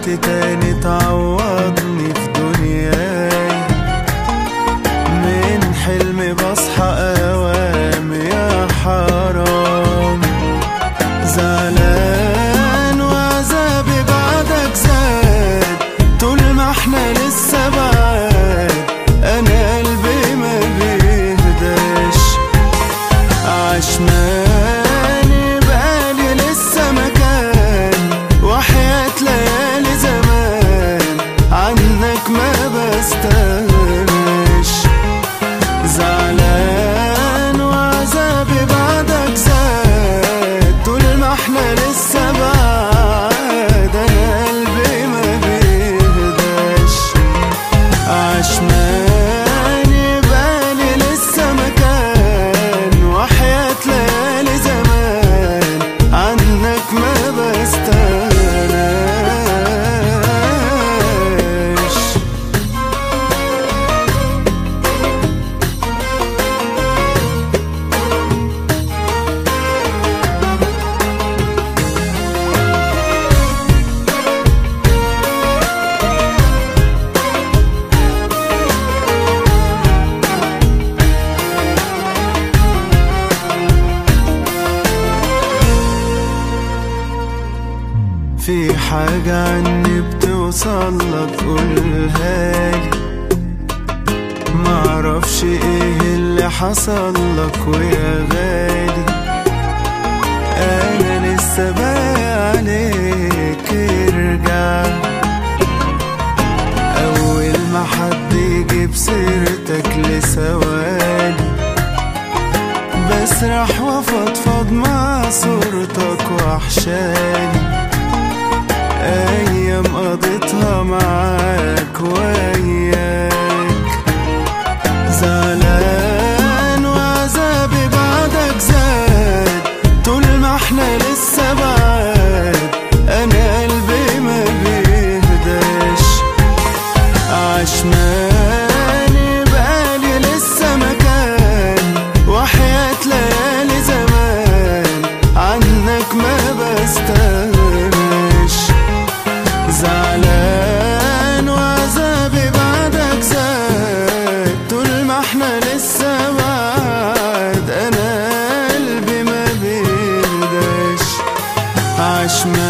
تاني تعوضني في دنياي من حلمي بصحى اوام يا حرام زعلان وعذابي بعدك زاد طول ما احنا لسه بعاد انا قلبي ما بيهداش عشماني بقالي لسه مكان وحياة ليالي زمان عنك ما بستغناش زعلان وعذابي بعدك زاد طول ما احنا لسه بعاد انا قلبي ما بيهداش عشماني بالي لسه مكان وحياة ليالي زمان عنك ما بستغناش في حاجة عني بتوصلك قولها لي معرفش ايه اللي حصل لك ويا غالي انا لسه باقي عليك ارجع اول ما حد يجيب سيرتك لثواني بسرح وافضفض مع صورتك وحشاني أيام قضيتها معاك وياك زعلان وعذابي بعدك زاد طول ما احنا لسه بعاد أنا قلبي ما بيهداش عشماني بقالي لسه مكان وحياة ليالي زمان عنك ما بستغناش زعلان وعذابي بعدك زاد طول ما احنا لسه بعاد انا قلبي ما بيهداش عشمان